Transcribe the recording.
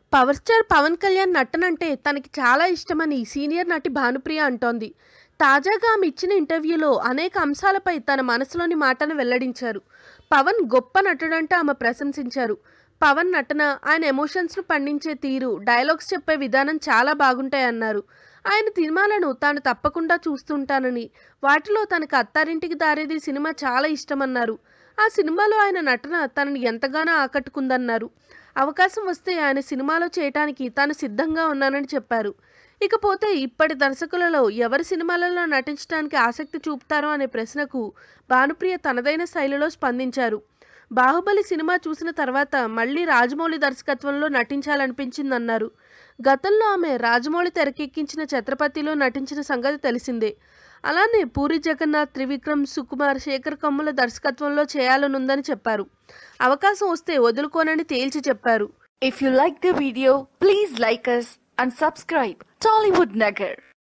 Power star Pawan Kalyan నటనంటే తనకి చాలా ఇష్టమని సీనియర్ నటి భానుప్రియ అంటోంది తాజాగా ఆమె ఇచ్చిన ఇంటర్వ్యూలో అనేక అంశాలపై తన మనసులోని మాటను వెల్లడించారు పవన్ గొప్ప నటుడంటే ఆమె ప్రశంసించారు పవన్ నటన ఆయన ఎమోషన్స్ను పండించే తీరు డైలాగ్స్ చెప్పే విధానం చాలా బాగుంటాయన్నారు ఆయన సినిమాలను తాను తప్పకుండా చూస్తుంటానని వాటిలో తనకు అత్తారింటికి దారేది సినిమా చాలా ఇష్టమన్నారు ఆ సినిమాలో ఆయన నటన తనని ఎంతగానో ఆకట్టుకుందన్నారు అవకాశం వస్తే ఆయన సినిమాలో చేయటానికి తాను సిద్ధంగా ఉన్నానని చెప్పారు ఇకపోతే ఇప్పటి దర్శకులలో ఎవరి సినిమాలలో నటించడానికి ఆసక్తి చూపుతారో అనే ప్రశ్నకు భానుప్రియ తనదైన శైలిలో స్పందించారు బాహుబలి సినిమా చూసిన తర్వాత మళ్ళీ రాజమౌళి దర్శకత్వంలో నటించాలనిపించిందన్నారు గతంలో ఆమె రాజమౌళి తెరకెక్కించిన ఛత్రపతిలో నటించిన సంగతి తెలిసిందే అలానే పూరి జగన్నాథ్ త్రివిక్రమ్ సుకుమార్ శేఖర్ కమ్ముల దర్శకత్వంలో చేయాలనుందని చెప్పారు అవకాశం వస్తే వదులుకోనని తేల్చి చెప్పారు If you like the video, please like us and subscribe Tollywood Nagar.